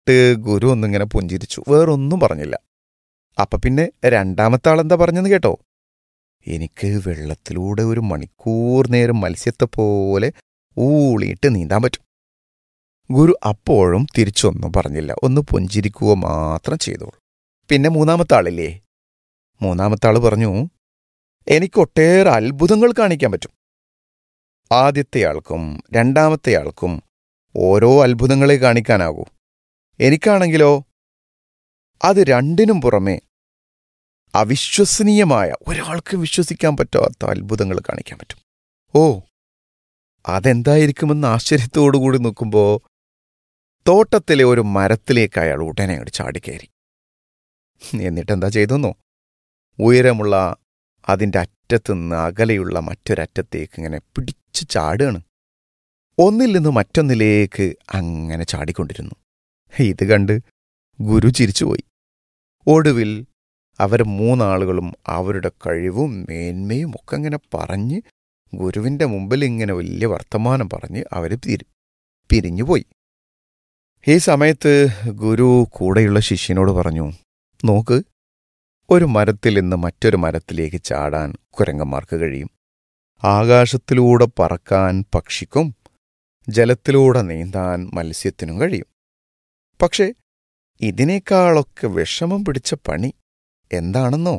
കേട്ട് ഗുരു ഒന്നിങ്ങനെ പുഞ്ചിരിച്ചു വേറൊന്നും പറഞ്ഞില്ല അപ്പൊ പിന്നെ രണ്ടാമത്തെ ആളെന്താ പറഞ്ഞെന്ന് കേട്ടോ എനിക്ക് വെള്ളത്തിലൂടെ ഒരു മണിക്കൂർ നേരം മത്സ്യത്തെ പോലെ ഊളിയിട്ട് നീന്താൻ പറ്റും ഗുരു അപ്പോഴും തിരിച്ചൊന്നും പറഞ്ഞില്ല ഒന്ന് പുഞ്ചിരിക്കുക മാത്രം ചെയ്തോളൂ പിന്നെ മൂന്നാമത്തെ ആളില്ലേ മൂന്നാമത്തെ ആള് പറഞ്ഞു എനിക്ക് ഒട്ടേറെ അത്ഭുതങ്ങൾ കാണിക്കാൻ പറ്റും ആദ്യത്തെ ആൾക്കും രണ്ടാമത്തെ ആൾക്കും ഓരോ അത്ഭുതങ്ങളെ കാണിക്കാനാകൂ എനിക്കാണെങ്കിലോ അത് രണ്ടിനും പുറമെ അവിശ്വസനീയമായ ഒരാൾക്ക് വിശ്വസിക്കാൻ പറ്റാത്ത അത്ഭുതങ്ങൾ കാണിക്കാൻ പറ്റും ഓ അതെന്തായിരിക്കുമെന്ന് ആശ്ചര്യത്തോടുകൂടി നോക്കുമ്പോൾ തോട്ടത്തിലെ ഒരു മരത്തിലേക്ക് അയാൾ ഉടനെ അങ്ങോട്ട് ചാടിക്കയറി എന്നിട്ടെന്താ ചെയ്തെന്നോ ഉയരമുള്ള അതിൻ്റെ അറ്റത്തുനിന്ന് അകലെയുള്ള മറ്റൊരറ്റത്തേക്ക് ഇങ്ങനെ പിടിച്ചു ചാടുകയാണ് ഒന്നിൽ നിന്ന് മറ്റൊന്നിലേക്ക് അങ്ങനെ ചാടിക്കൊണ്ടിരുന്നു ഇത് കണ്ട് ഗുരു ചിരിച്ചുപോയി ഒടുവിൽ അവർ മൂന്നാളുകളും അവരുടെ കഴിവും മേന്മയും ഒക്കെ ഇങ്ങനെ പറഞ്ഞ് ഗുരുവിൻ്റെ മുമ്പിൽ ഇങ്ങനെ വലിയ വർത്തമാനം പറഞ്ഞ് അവർ പിരി പിരിഞ്ഞുപോയി ഈ സമയത്ത് ഗുരു കൂടെയുള്ള ശിഷ്യനോട് പറഞ്ഞു നോക്ക് ഒരു മരത്തിൽ നിന്ന് മറ്റൊരു മരത്തിലേക്ക് ചാടാൻ കുരങ്ങന്മാർക്ക് കഴിയും ആകാശത്തിലൂടെ പറക്കാൻ പക്ഷിക്കും ജലത്തിലൂടെ നീന്താൻ മത്സ്യത്തിനും കഴിയും പക്ഷേ ഇതിനേക്കാളൊക്കെ വിഷമം പിടിച്ച പണി എന്താണെന്നോ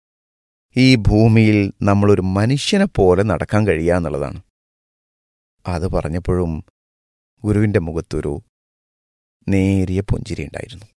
ഈ ഭൂമിയിൽ നമ്മളൊരു മനുഷ്യനെ പോലെ നടക്കാൻ കഴിയുക എന്നുള്ളതാണ് അത് പറഞ്ഞപ്പോഴും ഗുരുവിൻ്റെ മുഖത്തൊരു നേരിയ പുഞ്ചിരി ഉണ്ടായിരുന്നു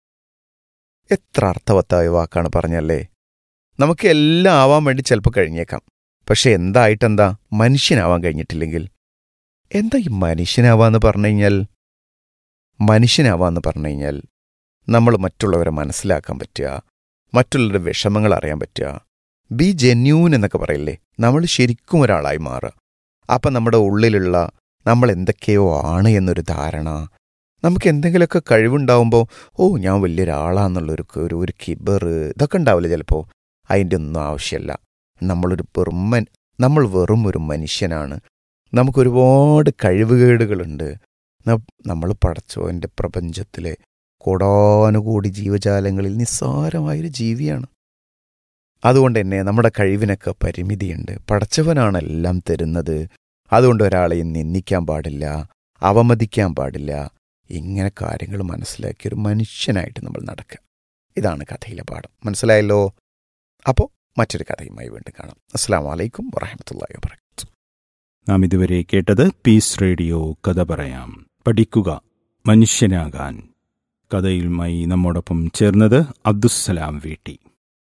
എത്ര അർത്ഥവത്തായ വാക്കാണ് പറഞ്ഞല്ലേ നമുക്ക് എല്ലാം ആവാൻ വേണ്ടി ചിലപ്പോൾ കഴിഞ്ഞേക്കാം പക്ഷെ എന്തായിട്ടെന്താ മനുഷ്യനാവാൻ കഴിഞ്ഞിട്ടില്ലെങ്കിൽ എന്താ ഈ മനുഷ്യനാവാന്ന് പറഞ്ഞു കഴിഞ്ഞാൽ മനുഷ്യനാവാന്ന് പറഞ്ഞു കഴിഞ്ഞാൽ നമ്മൾ മറ്റുള്ളവരെ മനസ്സിലാക്കാൻ പറ്റുക മറ്റുള്ളവരുടെ വിഷമങ്ങൾ അറിയാൻ പറ്റുക ബി ജെന്യൂൻ എന്നൊക്കെ പറയില്ലേ നമ്മൾ ശരിക്കും ഒരാളായി മാറുക അപ്പം നമ്മുടെ ഉള്ളിലുള്ള നമ്മൾ എന്തൊക്കെയോ ആണ് എന്നൊരു ധാരണ നമുക്ക് എന്തെങ്കിലുമൊക്കെ കഴിവുണ്ടാവുമ്പോൾ ഓ ഞാൻ വലിയൊരാളാന്നുള്ളൊരു ഒരു ഒരു കിബർ ഇതൊക്കെ ഉണ്ടാവില്ല ചിലപ്പോൾ അതിൻ്റെ ഒന്നും ആവശ്യമല്ല നമ്മളൊരു വെറും മൻ- നമ്മൾ വെറും ഒരു മനുഷ്യനാണ് നമുക്കൊരുപാട് കഴിവുകേടുകളുണ്ട് ന- നമ്മൾ പടച്ചോൻ്റെ പ്രപഞ്ചത്തിലെ കോടാനുകൂടി ജീവജാലങ്ങളിൽ നിസ്സാരമായൊരു ജീവിയാണ് അതുകൊണ്ട് തന്നെ നമ്മുടെ കഴിവിനൊക്കെ പരിമിതിയുണ്ട് പടച്ചവനാണ് എല്ലാം തരുന്നത് അതുകൊണ്ട് ഒരാളെയും നിന്ദിക്കാൻ പാടില്ല അവമതിക്കാൻ പാടില്ല ഇങ്ങനെ കാര്യങ്ങൾ മനസ്സിലാക്കിയ ഒരു മനുഷ്യനായിട്ട് നമ്മൾ നടക്കുക ഇതാണ് കഥയിലെ പാഠം മനസ്സിലായല്ലോ അപ്പോൾ മറ്റൊരു കഥയുമായി വീണ്ടും കാണാം അസ്സാം വലൈക്കും വറഹമത്തല്ലാ വാബർക്കാത്തു നാം ഇതുവരെ കേട്ടത് പീസ് റേഡിയോ കഥ പറയാം പഠിക്കുക മനുഷ്യനാകാൻ കഥയുമായി നമ്മോടൊപ്പം ചേർന്നത് അബ്ദുസ്സലാം വീട്ടി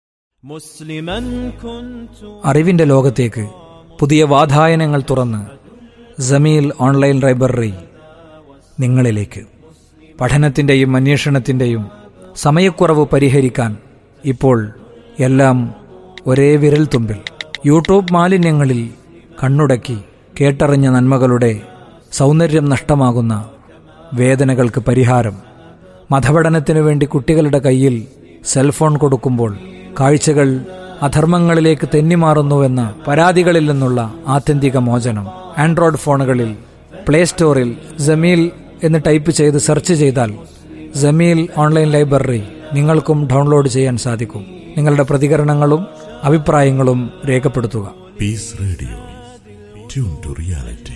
مسلما كنت അറിവിന്റെ ലോകത്തേക്ക് പുതിയ വാതായനങ്ങൾ തുറന്ന് ജമീൽ ഓൺലൈൻ ലൈബ്രറി നിങ്ങളിലേക്ക് പഠനത്തിൻ്റെയും അന്വേഷണത്തിൻ്റെയും സമയക്കുറവ് പരിഹരിക്കാൻ ഇപ്പോൾ എല്ലാം ഒരേ വിരൽ തുമ്പിൽ യൂട്യൂബ് മാലിന്യങ്ങളിൽ കണ്ണുടക്കി കേട്ടറിഞ്ഞ നന്മകളുടെ സൗന്ദര്യം നഷ്ടമാകുന്ന വേദനകൾക്ക് പരിഹാരം മതപഠനത്തിനു വേണ്ടി കുട്ടികളുടെ കയ്യിൽ സെൽഫോൺ കൊടുക്കുമ്പോൾ കാഴ്ചകൾ അധർമ്മങ്ങളിലേക്ക് തെന്നിമാറുന്നുവെന്ന പരാതികളിൽ നിന്നുള്ള ആത്യന്തിക മോചനം ആൻഡ്രോയിഡ് ഫോണുകളിൽ പ്ലേ സ്റ്റോറിൽ ജമീൽ എന്ന് ടൈപ്പ് ചെയ്ത് സെർച്ച് ചെയ്താൽ ജമീൽ ഓൺലൈൻ ലൈബ്രറി നിങ്ങൾക്കും ഡൗൺലോഡ് ചെയ്യാൻ സാധിക്കും നിങ്ങളുടെ പ്രതികരണങ്ങളും അഭിപ്രായങ്ങളും രേഖപ്പെടുത്തുക Peace Radio. Tune to reality.